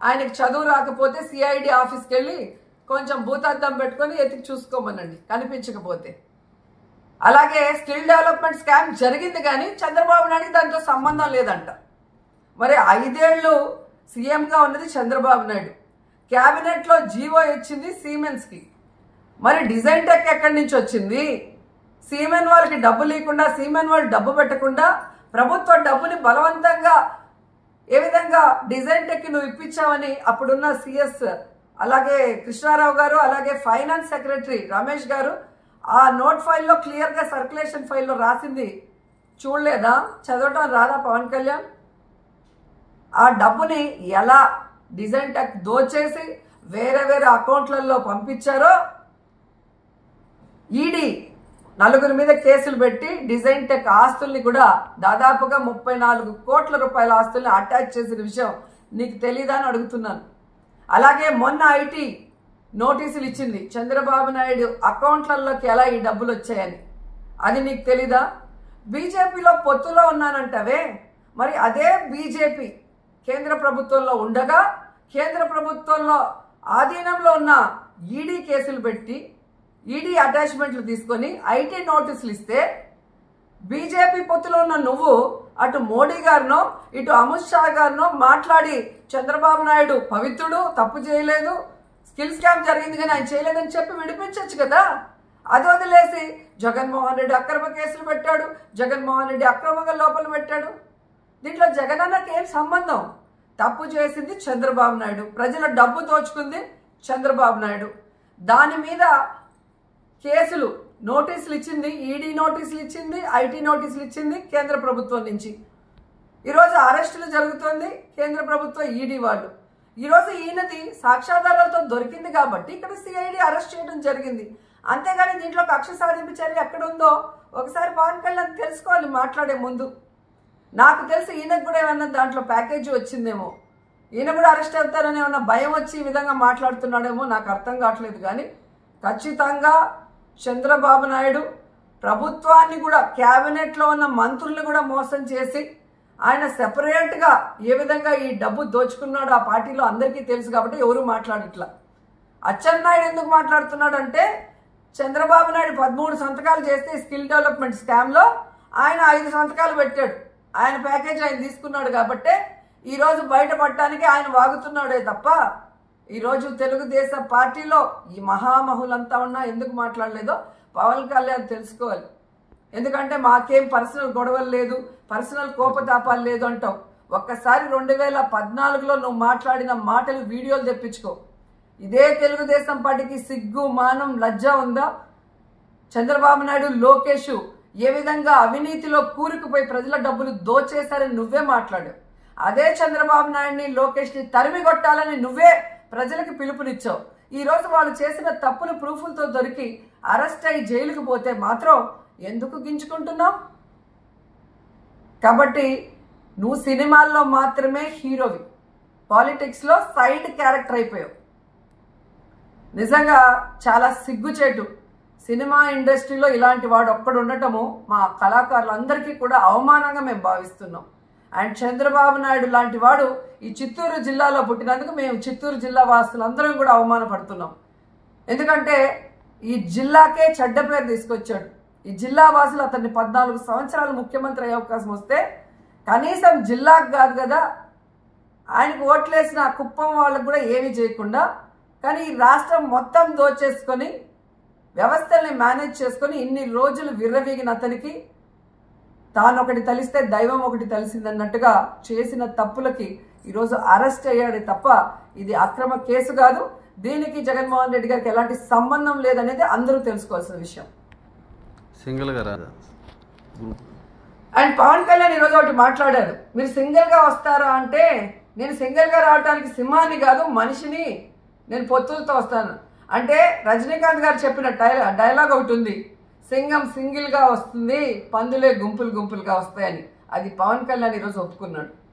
ఆయనకి చదువు రాకపోతే సిఐడి ఆఫీస్కి వెళ్ళి కొంచెం భూతార్థం పెట్టుకొని ఎతికి చూసుకోమనండి కనిపించకపోతే అలాగే స్కిల్ డెవలప్మెంట్ స్కామ్ జరిగింది కానీ చంద్రబాబు నాయుడుకి దాంతో సంబంధం లేదంట మరి ఐదేళ్లు సీఎంగా ఉన్నది చంద్రబాబు నాయుడు క్యాబినెట్లో జీవో ఇచ్చింది సీమెన్స్కి మరి డిజైన్ టెక్ ఎక్కడి నుంచి వచ్చింది సీమెన్ వాళ్ళకి డబ్బు లేకుండా సీమెన్ వాళ్ళు డబ్బు పెట్టకుండా ప్రభుత్వ డబ్బుని బలవంతంగా ఏ విధంగా డిజైన్ టెక్ నువ్వు ఇప్పించావని అప్పుడున్న సిఎస్ అలాగే కృష్ణారావు గారు అలాగే ఫైనాన్స్ సెక్రటరీ రమేష్ గారు ఆ నోట్ ఫైల్లో క్లియర్గా సర్క్యులేషన్ ఫైల్లో రాసింది చూడలేదా చదవటం రాదా పవన్ కళ్యాణ్ ఆ డబ్బుని ఎలా డిజైన్ టెక్ దోచేసి వేరే వేరే అకౌంట్లలో పంపించారో ఈడీ నలుగురి మీద కేసులు పెట్టి డిజైన్ టెక్ ఆస్తుల్ని కూడా దాదాపుగా ముప్పై నాలుగు కోట్ల రూపాయల ఆస్తుల్ని అటాచ్ చేసిన విషయం నీకు తెలీదా అని అడుగుతున్నాను అలాగే మొన్న ఐటీ నోటీసులు ఇచ్చింది చంద్రబాబు నాయుడు అకౌంట్లలోకి ఎలా ఈ డబ్బులు వచ్చాయని అది నీకు తెలీదా బీజేపీలో పొత్తులో ఉన్నానంటవే మరి అదే బీజేపీ కేంద్ర ప్రభుత్వంలో ఉండగా కేంద్ర ప్రభుత్వంలో ఆధీనంలో ఉన్న ఈడీ కేసులు పెట్టి ఈడీ అటాచ్మెంట్లు తీసుకొని ఐటీ నోటీసులు ఇస్తే బీజేపీ పొత్తులో ఉన్న నువ్వు అటు మోడీ గారినో ఇటు అమిత్ షా గారినో మాట్లాడి చంద్రబాబు నాయుడు పవిత్రుడు తప్పు చేయలేదు స్కిల్ స్కామ్ జరిగింది కానీ ఆయన చేయలేదని చెప్పి విడిపించవచ్చు కదా అది వదిలేసి జగన్మోహన్ రెడ్డి అక్రమ కేసులు పెట్టాడు జగన్మోహన్ రెడ్డి అక్రమంగా లోపల పెట్టాడు దీంట్లో జగనన్నకి ఏం సంబంధం తప్పు చేసింది చంద్రబాబు నాయుడు ప్రజల డబ్బు దోచుకుంది చంద్రబాబు నాయుడు దాని మీద కేసులు నోటీసులు ఇచ్చింది ఈడీ నోటీసులు ఇచ్చింది ఐటీ నోటీసులు ఇచ్చింది కేంద్ర ప్రభుత్వం నుంచి ఈరోజు అరెస్టులు జరుగుతుంది కేంద్ర ప్రభుత్వం ఈడీ వాళ్ళు ఈరోజు ఈయనది సాక్ష్యాధారాలతో దొరికింది కాబట్టి ఇక్కడ సిఐడి అరెస్ట్ చేయడం జరిగింది అంతేగాని దీంట్లో కక్ష సాధింపు చర్య ఎక్కడ ఉందో ఒకసారి పవన్ కళ్యాణ్ తెలుసుకోవాలి మాట్లాడే ముందు నాకు తెలిసి ఈయనకు కూడా ఏమన్నా దాంట్లో ప్యాకేజీ వచ్చిందేమో ఈయన కూడా అరెస్ట్ అవుతారని ఏమన్నా భయం వచ్చి ఈ విధంగా మాట్లాడుతున్నాడేమో నాకు అర్థం కావట్లేదు కానీ ఖచ్చితంగా చంద్రబాబు నాయుడు ప్రభుత్వాన్ని కూడా క్యాబినెట్లో ఉన్న మంత్రుల్ని కూడా మోసం చేసి ఆయన సెపరేట్గా ఏ విధంగా ఈ డబ్బు దోచుకున్నాడో ఆ పార్టీలో అందరికీ తెలుసు కాబట్టి ఎవరు మాట్లాడట్లా అచ్చెన్నాయుడు ఎందుకు మాట్లాడుతున్నాడంటే చంద్రబాబు నాయుడు పదమూడు సంతకాలు చేస్తే స్కిల్ డెవలప్మెంట్ స్కామ్లో ఆయన ఐదు సంతకాలు పెట్టాడు ఆయన ప్యాకేజ్ ఆయన తీసుకున్నాడు కాబట్టే ఈరోజు బయటపడటానికి ఆయన వాగుతున్నాడే తప్ప ఈరోజు తెలుగుదేశం పార్టీలో ఈ మహామహులంతా ఉన్నా ఎందుకు మాట్లాడలేదో పవన్ కళ్యాణ్ తెలుసుకోవాలి ఎందుకంటే మాకేం పర్సనల్ గొడవలు లేదు పర్సనల్ కోపతాపాలు లేదు అంటావు ఒక్కసారి రెండు వేల పద్నాలుగులో నువ్వు మాట్లాడిన మాటలు వీడియోలు తెప్పించుకో ఇదే తెలుగుదేశం పార్టీకి సిగ్గు మానం లజ్జ ఉందా చంద్రబాబు నాయుడు లోకేష్ ఏ విధంగా అవినీతిలో కూరుకుపోయి ప్రజల డబ్బులు దోచేశారని నువ్వే మాట్లాడావు అదే చంద్రబాబు నాయుడిని లోకేష్ని తరిమి కొట్టాలని నువ్వే ప్రజలకు పిలుపునిచ్చావు ఈ రోజు వాళ్ళు చేసిన తప్పులు ప్రూఫ్లతో దొరికి అరెస్ట్ అయి జైలుకు పోతే మాత్రం ఎందుకు గించుకుంటున్నావు కాబట్టి నువ్వు సినిమాల్లో మాత్రమే హీరోవి పాలిటిక్స్లో సైడ్ క్యారెక్టర్ అయిపోయావు నిజంగా చాలా సిగ్గుచేటు సినిమా ఇండస్ట్రీలో ఇలాంటి వాడు ఒక్కడు ఉండటము మా కళాకారులందరికీ కూడా అవమానంగా మేము భావిస్తున్నాం అండ్ చంద్రబాబు నాయుడు లాంటి వాడు ఈ చిత్తూరు జిల్లాలో పుట్టినందుకు మేము చిత్తూరు జిల్లా వాసులందరం కూడా అవమానపడుతున్నాం ఎందుకంటే ఈ జిల్లాకే చెడ్డ పేరు తీసుకొచ్చాడు ఈ జిల్లా వాసులు అతన్ని పద్నాలుగు సంవత్సరాలు ముఖ్యమంత్రి అయ్యే అవకాశం వస్తే కనీసం జిల్లాకు కాదు కదా ఆయనకు ఓట్లేసిన కుప్పం వాళ్ళకు కూడా ఏమీ చేయకుండా కానీ ఈ రాష్ట్రం మొత్తం దోచేసుకొని వ్యవస్థల్ని మేనేజ్ చేసుకొని ఇన్ని రోజులు విర్రవీగిన అతనికి తాను ఒకటి తలిస్తే దైవం ఒకటి తెలిసిందన్నట్టుగా చేసిన తప్పులకి ఈరోజు అరెస్ట్ అయ్యాడు తప్ప ఇది అక్రమ కేసు కాదు దీనికి జగన్మోహన్ రెడ్డి గారికి ఎలాంటి సంబంధం లేదనేది అందరూ తెలుసుకోవాల్సిన విషయం సింగిల్గా రాదా గ్రూప్ అండ్ పవన్ కళ్యాణ్ ఈరోజు ఒకటి మాట్లాడారు మీరు సింగిల్ గా వస్తారా అంటే నేను సింగిల్ గా రావడానికి సింహాన్ని కాదు మనిషిని నేను పొత్తులతో వస్తాను అంటే రజనీకాంత్ గారు చెప్పిన డైలా డైలాగ్ ఒకటి ఉంది సింగం సింగిల్ గా వస్తుంది పందులే గుంపులు గుంపులుగా వస్తాయని అది పవన్ కళ్యాణ్ ఈరోజు ఒప్పుకున్నాడు